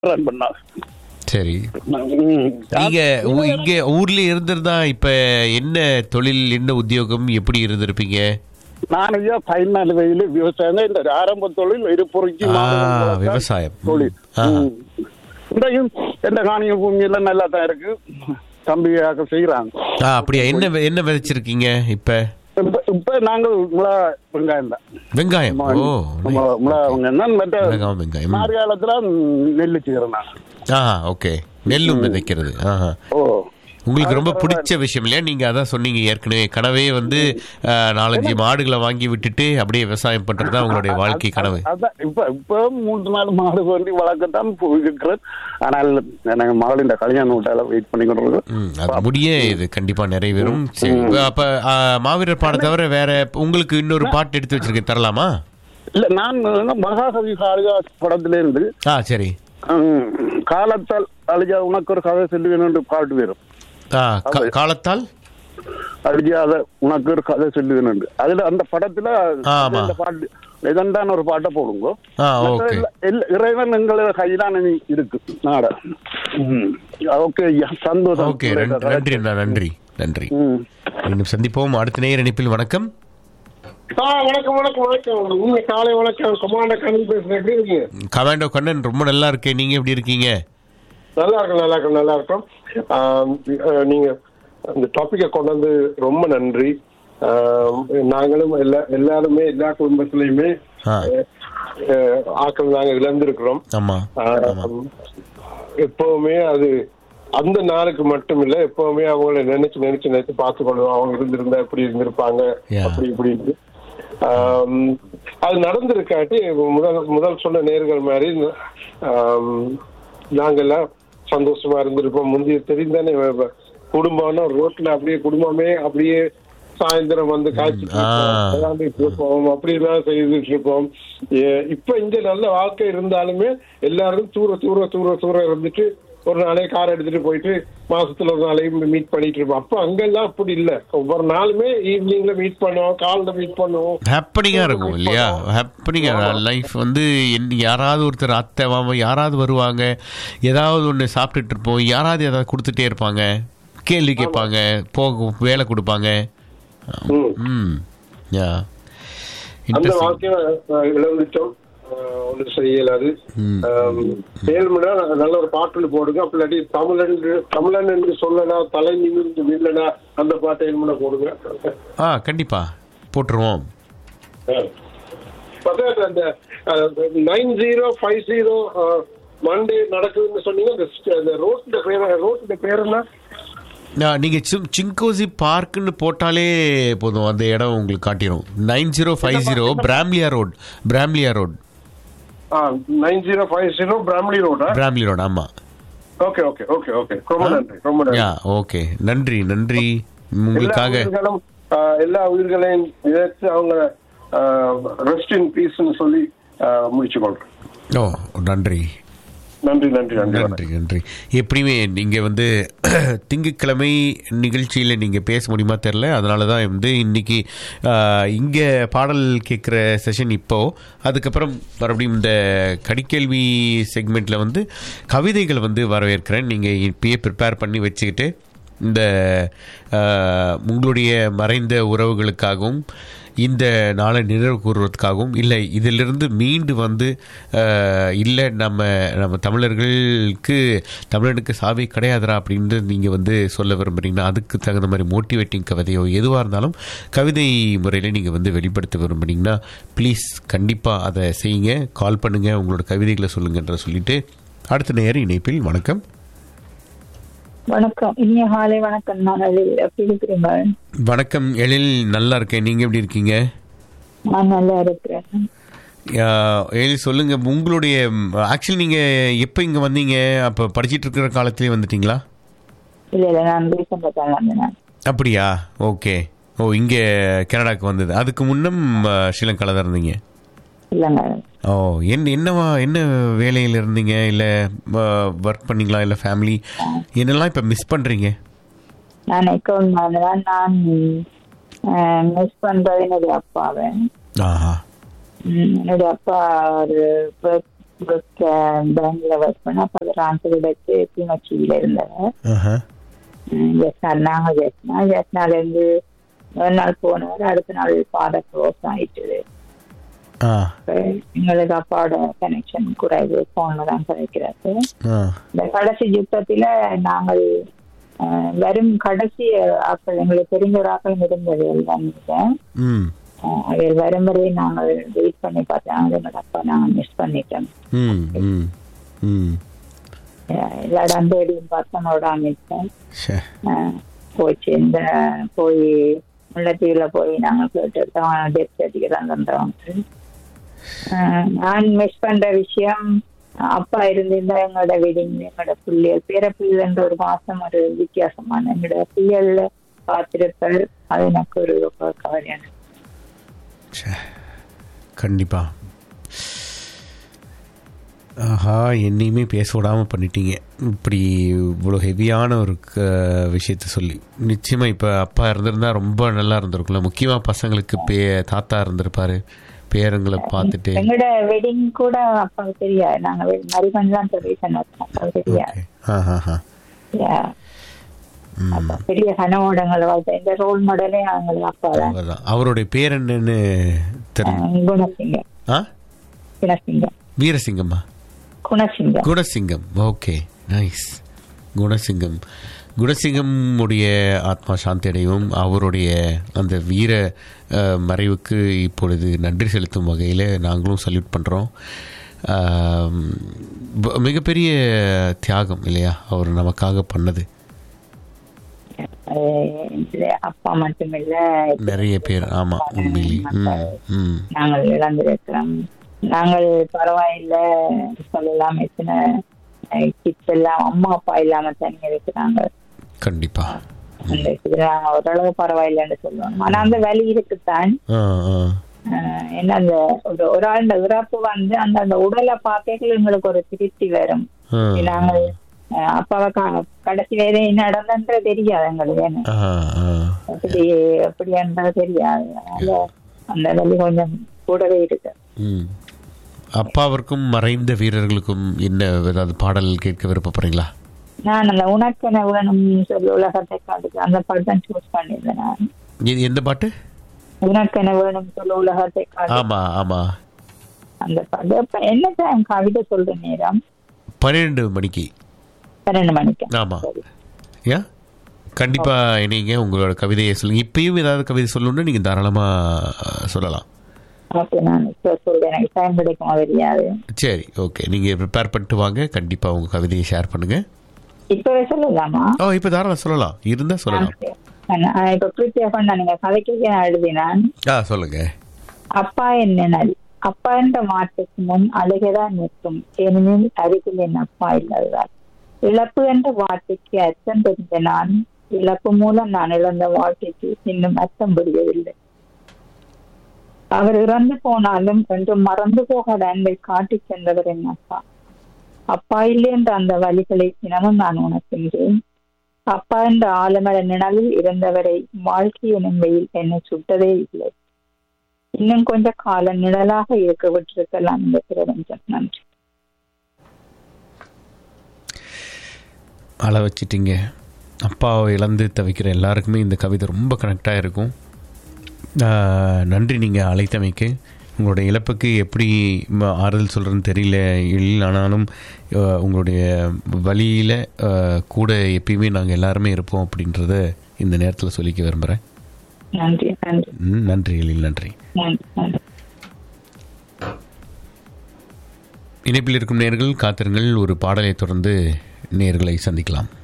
Run பண்ணார் சரி ம். நீங்க ஊ- இங்க ஊர்ல இருந்திருந்தா இப்ப என்ன தொழில் என்ன உத்தியோகம் எப்படி இருந்திருப்பீங்க நான் ஐயா பதினாலு வயதில் விவசாயம் தான் இந்த ஆரம்ப தொழில் இருப்புறைக்கு ஆ, மாடுகள் வளர்த்தல் விவசாயம். தொழில் ஆஹா. ம். இன்றையும் எந்த காணிய பூமி எல்லாம் நல்லா தான் இருக்கு தம்பியாக செய்யறாங்க ஆ அப்படியா என்ன வெ- என்ன விதைச்சிருக்கீங்க இப்ப இப்ப இப்ப நாங்கள் முளா வெங்காயம் தான் வெங்காயம் ஓ முளா- முளா வெங்காயம் தான் மற்ற மிளகாய் வெங்காயம் மாறு காலத்துல நெல்லு செய்யறேன் நான் ஆஹா ஓகே நெல்லும் விதைக்கிறது ஆஹா ஓ உங்களுக்கு ரொம்ப பிடிச்ச விஷயம் இல்லையா நீங்க அதான் சொன்னீங்க ஏற்கனவே கனவே வந்து ஆ, நாலஞ்சு மாடுகளை வாங்கி விட்டுட்டு அப்படியே விவசாயம் பண்றது தான் உங்களுடைய வாழ்க்கை கனவு அதான் இப்ப இப்ப மூன்று நாள் மாடு வேண்டி வளர்க்கத்தான் போயிருக்கிறேன் ஆனால் எனக்கு மகள் இந்த கல்யாண வீட்டால வெயிட் பண்ணி கொண்டு ம், அது முடிய இது கண்டிப்பா நிறைவேறும் சரி அப்ப ஆ, மாவீரர் பாட தவிர வேற உங்களுக்கு இன்னொரு பாட்டு எடுத்து வச்சிருக்கேன் தரலாமா இல்ல நான் வந்து மகாகவி காளிதாஸ் படத்துல இருந்து ஆ சரி ஹம், காலத்தால் அழிஞ்சா உனக்கு ஒரு கதை சொல்லுவேன் என்று பாட்டு வரும் ஆ கா- காலத்தால் அழிஞ்சாத உனக்கு ஒரு கதை சொல்லுவேன் என்று அதுல அந்த படத்துல ஆமா. இந்த பாட்டு இதன்தான் ஒரு பாட்டை போடுங்க ஆ மற்ற ஓகே எல்லா- எல்லா- இறைவன் எங்களோட கையிலான நீ இருக்கு நாட ஓகே ஐயா சந்தோஷம் ஓகே நன்- நன்றி அண்ணா நன்றி நன்றி ம். மீண்டும் சந்திப்போம் அடுத்த நேர இணைப்பில் வணக்கம் ஆ வணக்கம் வணக்கம் வணக்கம் உங்க காலை வணக்கம் கமாண்டர் கண்ணன் பேசுறேன் எப்படி இருக்கீங்க கமாண்டோ கண்ணன் ரொம்ப நல்லா இருக்கேன் நீங்க எப்படி இருக்கீங்க நல்லா இருக்கும் நல்லா இருக்கும் நல்லா இருக்கும் ஆம், அஹ், நீங்க அந்த டாபிக்கை கொண்டு வந்து ரொம்ப நன்றி ஆம், நாங்களும் எல்லா எல்லாருமே எல்லா குடும்பத்திலையுமே ஆ. அஹ், அஹ், ஆட்கள் நாங்க இழந்திருக்கிறோம் ஆமா ஆம், எப்பவுமே அது அந்த நாளுக்கு மட்டும் இல்ல எப்பவுமே அவங்கள நினைச்சு நினைச்சு நினைச்சு பார்த்து கொள்வோம் அவங்க இருந்திருந்தா இப்படி இருந்திருப்பாங்க Yeah. அப்படி இப்படி ஆம், அது நடந்திருக்காட்டி முதல் முதல் சொன்ன நேர்கள் மாதிரி ஆம், நாங்கெல்லாம் சந்தோஷமா இருந்திருப்போம் முந்தைய தெரிந்தானே குடும்பம்னா ரோட்ல அப்படியே குடும்பமே அப்படியே சாயந்தரம் வந்து காய்ச்சி ஆ. விளையாண்டுட்டு இருப்போம் அப்படிலாம் செய்துட்டு இருப்போம் ஏ- இப்ப இங்க நல்ல வாழ்க்கை இருந்தாலுமே எல்லாரும் தூர தூர தூர தூர இருந்துட்டு ஒரு நாளே கார் எடுத்துட்டு போயிட்டு மாசத்துல ஒரு நாளையும் மீட் பண்ணிட்டு இருப்போம் அப்ப அங்கெல்லாம் அப்படி இல்ல ஒவ்வொரு நாளுமே ஈவினிங்ல மீட் பண்ணுவோம் காலைல மீட் பண்ணுவோம் ஹாப்பனிங்கா இருக்கும் இல்லையா ஹாப்பனிங்கா லைஃப் வந்து என்- யாராவது ஒருத்தர் அத்தை மாமா யாராவது வருவாங்க ஏதாவது ஒன்று சாப்பிட்டுட்டு இருப்போம் யாராவது ஏதாவது கொடுத்துட்டே இருப்பாங்க கேள்வி கேட்பாங்க போக வேலை கொடுப்பாங்க ம். ம் யா அந்த இன்ட்ரெஸ்டிங் வாழ்க்கைய அஹ், இழந்துட்டோம் அஹ், ஒண்ணும் செய்யலாது ம். ஏழ்மடா நல்ல ஒரு பாட்டுல போடுங்க அப்படி இல்லாட்டி தமிழன் தமிழன் என்று சொல்லலாம் தலை நிமிர்ந்து நில்லனா அந்த பாட்டை ஏழ்மடா போடுங்க ஆ கண்டிப்பா போட்டுருவோம் பத்தாது அந்த nine zero five zero Monday நடக்குதுன்னு சொன்னீங்க அந்த st- அந்த ரோட்ல பேர் ரோட்ல பேர் என்ன ஆ, நீங்க சிம்- சிங்கோசி பார்க்குன்னு போட்டாலே போதும் அந்த இடம் உங்களுக்கு காட்டிடும் நைன் ஜீரோ ஃபைவ் ஜீரோ பிராம்லியா ரோட் பிராம்லியா road nine zero five zero Bramley ரோடா பிராம்லி ரோட் ஆமா ஓகே ஓகே ஓகே ஓகே ரொம்ப நன்றி ரொம்ப நன்றி யா ஓகே நன்றி நன்றி எல்லா உங்களுக்காக உயிர்களும் ஆஹ், எல்லா உயிர்களையும் நினைச்சு அவங்க ரெஸ்ட் இன் பீஸ்னு சொல்லி ஆஹ், முடிச்சு கொள்றேன் ஓ நன்றி நன்றி நன்றி நன்றி நன்றி நன்றி எப்படியுமே நீங்கள் வந்து திங்கட்கிழமை நிகழ்ச்சியில் நீங்கள் பேச முடியுமா தெரில அதனால தான் வந்து இன்னைக்கு இங்கே பாடல் கேட்குற செஷன் இப்போ அதுக்கப்புறம் மறுபடியும் இந்த கடிக்கேள்வி செக்மெண்ட்டில் வந்து கவிதைகள் வந்து வரவேற்கிறேன் நீங்கள் இப்பயே ப்ரிப்பேர் பண்ணி வச்சுக்கிட்டு இந்த ஆஹ், உங்களுடைய மறைந்த உறவுகளுக்காகவும் இந்த நாளை நினைவு கூறுவதற்காகவும் இல்லை இதிலிருந்து மீண்டு வந்து ஆஹ், இல்லை நம்ம நம்ம தமிழர்களுக்கு தமிழனுக்கு சாவி கிடையாதுடா அப்படின்னு நீங்கள் வந்து சொல்ல விரும்புறீங்கன்னா அதுக்கு தகுந்த மாதிரி மோட்டிவேட்டிங் கவிதையோ எதுவாக இருந்தாலும் கவிதை முறையில் நீங்கள் வந்து வெளிப்படுத்த விரும்புனீங்கன்னா ப்ளீஸ் கண்டிப்பாக அதை செய்யுங்க கால் பண்ணுங்கள் உங்களோட கவிதைகளை சொல்லுங்கன்ற சொல்லிட்டு அடுத்த நேரம் இணைப்பில் வணக்கம் வணக்கம் இனிய காலை வணக்கம் நான் அது எப்படி இருக்கிறீங்க வணக்கம் எழில் நல்லா இருக்கேன் நீங்கள் எப்படி இருக்கீங்க நான் நல்லா இருக்கிறேன் ஆஹ், எழில் சொல்லுங்க உங்களுடைய ஆக்சுவலி நீங்கள் எப்போ இங்கே வந்தீங்க அப்போ படிச்சிட்டு இருக்கிற காலத்திலே வந்துட்டீங்களா இல்ல இல்ல நான் ரீசெண்டா தான் வந்தேன் அப்படியா ஓகே ஓ இங்கே கனடாக்கு வந்தது அதுக்கு முன்னம் ஆஹ், ஸ்ரீலங்கால தான் இருந்தீங்க இல்லைங்க ஓ என்ன என்னவா என்ன வேலையில் இருந்தீங்க இல்லை ஒர்க் பண்ணீங்களா இல்லை ஃபேமிலி என்னெல்லாம் இப்போ மிஸ் பண்ணுறீங்க நான் அக்கௌண்ட் தான் நான் மிஸ் பண்றது என்னுடைய அப்பாவை ஆஹா ம், என்னுடைய அப்பா ஒரு பேங்க்ல ஒர்க் பண்ண அப்ப அவர் ஆண்டு வச்சு கிளிநொச்சியில இருந்தவர் ஆஹா ஜெஸ்னா நாங்க ஜெஸ்னா ஜெஸ்னால இருந்து ஒரு நாள் போனவர் அடுத்த நாள் பாதை க்ளோஸ் ஆயிட்டுது ஆ அப்ப எங்களுக்கு அப்பாவோட கனெக்ஷன் குறைவு போன்ல தான் கிடைக்கிறது ஆ இந்த கடைசி யுத்தத்துல நாங்கள் அஹ், வரும் கடைசி ஆக்கள் எங்களுக்கு தெரிஞ்ச ஒரு ஆக்கள் இருந்தது எல்லாம் நினைக்கிறேன். ம் அஹ், அவர் வரும் வரை நாங்கள் வெயிட் பண்ணி பார்த்தோம் எங்களோட அப்பா நாங்கள் மிஸ் பண்ணிட்டோம் ம் ம் ம் அஹ், எல்லா இடம் தேடியும் பார்த்தோம் ஒரு அமைச்சேன் சே போச்சு இந்த போய் முல்லைத்தீவுல போய் நாங்கள் கேட்டுட்டோம் டெத் சர்டிஃபிகேட் தந்தவங்க அஹ், நான் மிஸ் பண்ற விஷயம் அப்பா இருந்திருந்தா எங்களோட வெடிங் எங்களோட பிள்ளைகள் பேர பிள்ளைன்ற ஒரு மாசம் ஒரு வித்தியாசமான எங்களோட பிள்ளைகள்ல பார்த்திருப்பார் அது எனக்கு ஒரு ரொம்ப கவலையான ச்சே கண்டிப்பா ஆஹா என்னையுமே பேச விடாமல் பண்ணிட்டீங்க இப்படி இவ்வளோ ஹெவியான ஒரு க விஷயத்த சொல்லி நிச்சயமாக இப்போ அப்பா இருந்திருந்தா ரொம்ப நல்லா இருந்திருக்கும்ல முக்கியமாக பசங்களுக்கு பே தாத்தா இருந்திருப்பாரு பேரங்களை பார்த்துட்டு எங்களோட வெட்டிங் கூட அப்பாவுக்கு தெரியாது நாங்க மரிமன் தான் சொல்லி சொன்னோம் அப்பாவுக்கு தெரியாது ஓகே ஆ ஆ ஆ Yeah. அப்பா பெரிய கனவோடங்களை வாழ்த்த இந்த ரோல் மாடலே எங்களுக்கு அப்பா தான் அவர்தான் அவருடைய பேர் என்னன்னு தெரியும் அஹ் குணசிங்கம் ஆ குணசிங்கம் வீரசிங்கம்மா குணசிங்கம் குணசிங்கம் ஓகே நைஸ் குணசிங்கம் குணசிங்கம் உடைய ஆத்மா சாந்தி அடையவும் அவருடைய அந்த வீர அஹ், மறைவுக்கு இப்பொழுது நன்றி செலுத்தும் வகையில் நாங்களும் சல்யூட் பண்ணுறோம் மிகப்பெரிய தியாகம் இல்லையா அவர் நமக்காக பண்ணது அஹ் இதுல அப்பா மட்டுமில்ல நிறைய பேர் ஆமாம் உண்மையிலே ம் ம் நாங்கள் இழந்திருக்கிறோம் நாங்கள் பரவாயில்ல சொல்லலாம் எத்தனை கிட்ஸ் எல்லாம் அம்மா அப்பா இல்லாம தனியா இருக்கிறாங்க கண்டிப்பாக அந்த இதுல நாங்க ஓரளவு பரவாயில்லைன்னு சொல்லுவோம் ஆனா அந்த வலி இருக்குத்தான் ஆ ஆ அஹ் என்ன அந்த ஒரு ஒரு ஆள் இறப்பு வந்து அந்த அந்த உடலை பார்க்கல எங்களுக்கு ஒரு திருப்தி வரும் ஆ நாங்கள் அஹ் அப்பாவை க- கடைசி வேற என்ன நடந்தன்றது தெரியாது எங்களுக்கு என்ன ஆ ஆ அப்படி அப்படி என்றது தெரியாது அதனால அந்த வலி கொஞ்சம் கூடவே இருக்கு ம் அப்பாவிற்கும் மறைந்த வீரர்களுக்கும் என்ன ஏதாவது பாடல் கேட்க விருப்பப்படுறீங்களா நான் அந்த உனக்கென வேணும் சொல்லி உலகத்தை காட்டுக்கு அந்த பாட்டு தான் சூஸ் பண்ணியிருந்தேன் நான் இது எந்த பாட்டு உனக்கென வேணும் சொல்லி உலகத்தை காட்டு ஆமா ஆமா அந்த பாட்டு அப்ப என்ன டைம் கவிதை சொல்ற நேரம் பன்னிரெண்டு மணிக்கு பன்னெண்டு மணிக்கு ஆமா ஏன் கண்டிப்பா நீங்க உங்களோட கவிதையை சொல்லுங்க இப்பயும் ஏதாவது கவிதை சொல்லணும்னா நீங்க தாராளமா அஹ், சொல்லலாம் ஓகே நான் இப்ப சொல்றேன் எனக்கு டைம் கிடைக்குமா தெரியாது சரி ஓகே நீங்க ப்ரிப்பேர் பண்ணிட்டு வாங்க கண்டிப்பா உங்க கவிதையை ஷேர் பண்ணுங்க இப்பவே சொல்லலாமா ஓ இப்போ தாராளம் சொல்லலாம் இருந்தா சொல்லலாம் நான் இப்ப பிரிப்பேர் பண்ண நீங்க கதைக்கு நான் எழுதினான் ஆ சொல்லுங்க அப்பா என்னென்னல் அப்பா என்ற வார்த்தைக்கு முன் அழுகதான் நிற்கும் ஏனெனில் அருகில் என் அப்பா இல்லாததால் இழப்பு என்ற வார்த்தைக்கு அர்த்தம் தெரிந்த நான் இழப்பு மூலம் நான் இழந்த வாழ்க்கைக்கு இன்னும் அர்த்தம் புரியவில்லை அவர் இறந்து போனாலும் என்று மறந்து போகாத அன்பை காட்டிச் சென்றவர் என் அப்பா அப்பா இல்லை என்ற அந்த வழிகளை தினமும் நான் உணர்கின்றேன் அப்பா என்ற ஆலமர நிழலில் இருந்தவரை வாழ்க்கை எனும் வெயில் என்னை சுட்டதே இல்லை இன்னும் கொஞ்ச காலம் நிழலாக இருக்க விட்டிருக்கலாம் இந்த பிரபஞ்சம் நன்றி அள வச்சிட்டீங்க அப்பாவை இழந்து தவிக்கிற எல்லாருக்குமே இந்த கவிதை ரொம்ப கனெக்டாக இருக்கும் ஆஹ், நன்றி நீங்கள் அழைத்தமைக்கு உங்களுடைய இழப்புக்கு எப்படி ம- ஆறுதல் சொல்கிறேன்னு தெரியல இல்லை ஆனாலும் ஆஹ், உங்களுடைய வழியில் கூட எப்பயுமே நாங்கள் எல்லாருமே இருப்போம் அப்படின்றத இந்த நேரத்தில் சொல்லிக்க விரும்புகிறேன் நன்றி நன்றி ம், நன்றி எழில் நன்றி நன்றி நன்றி இணைப்பில் இருக்கும் நேர்கள் காத்திருங்கள் ஒரு பாடலை தொடர்ந்து நேர்களை சந்திக்கலாம்